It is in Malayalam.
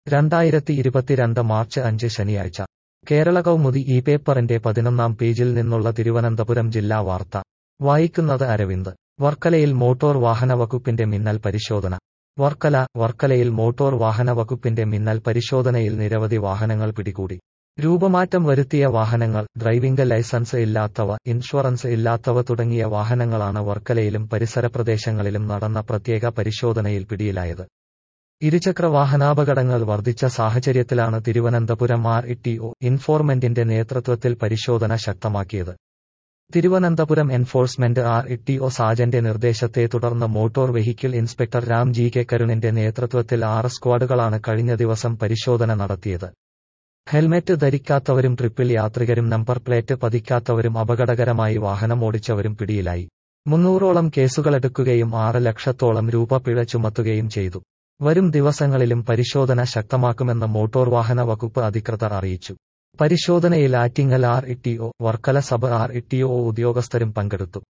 രണ്ടായിരത്തി ഇരുപത്തിരണ്ട് മാർച്ച് അഞ്ച് ശനിയാഴ്ച കേരള കൗമുദി ഈ പേപ്പറിന്റെ പതിനൊന്നാം പേജിൽ നിന്നുള്ള തിരുവനന്തപുരം ജില്ലാ വാർത്ത വായിക്കുന്നത് അരവിന്ദ് വർക്കലയിൽ മോട്ടോർ വാഹന വകുപ്പിന്റെ മിന്നൽ പരിശോധന വർക്കല വർക്കലയിൽ മോട്ടോർ വാഹന വകുപ്പിന്റെ മിന്നൽ പരിശോധനയിൽ നിരവധി വാഹനങ്ങൾ പിടികൂടി രൂപമാറ്റം വരുത്തിയ വാഹനങ്ങൾ ഡ്രൈവിംഗ് ലൈസൻസ് ഇല്ലാത്തവ ഇൻഷുറൻസ് ഇല്ലാത്തവ തുടങ്ങിയ വാഹനങ്ങളാണ് വർക്കലയിലും പരിസര പ്രദേശങ്ങളിലും നടന്ന പ്രത്യേക പരിശോധനയിൽ പിടിയിലായത് ഇരുചക്ര വാഹനാപകടങ്ങൾ വർദ്ധിച്ച സാഹചര്യത്തിലാണ് തിരുവനന്തപുരം ആർ ഇ ഇൻഫോർമെന്റിന്റെ നേതൃത്വത്തിൽ പരിശോധന ശക്തമാക്കിയത് തിരുവനന്തപുരം എൻഫോഴ്സ്മെന്റ് ആർ ഇ സാജന്റെ നിർദ്ദേശത്തെ തുടർന്ന് motor vehicle inspector Ram G K കരുണിന്റെ നേതൃത്വത്തിൽ ആറ് സ്ക്വാഡുകളാണ് കഴിഞ്ഞ ദിവസം പരിശോധന നടത്തിയത് ഹെൽമെറ്റ് ധരിക്കാത്തവരും ട്രിപ്പിൽ യാത്രികരും നമ്പർ പ്ലേറ്റ് പതിക്കാത്തവരും അപകടകരമായി വാഹനമോടിച്ചവരും പിടിയിലായി മുന്നൂറോളം കേസുകളെടുക്കുകയും ആറ് ലക്ഷത്തോളം രൂപ പിഴ ചുമത്തുകയും ചെയ്തു വരും ദിവസങ്ങളിലും പരിശോധന ശക്തമാക്കുമെന്ന് മോട്ടോർ വാഹന വകുപ്പ് അധികൃതർ അറിയിച്ചു പരിശോധനയിൽ Attingal R E Varkala sub R E ഉദ്യോഗസ്ഥരും പങ്കെടുത്തു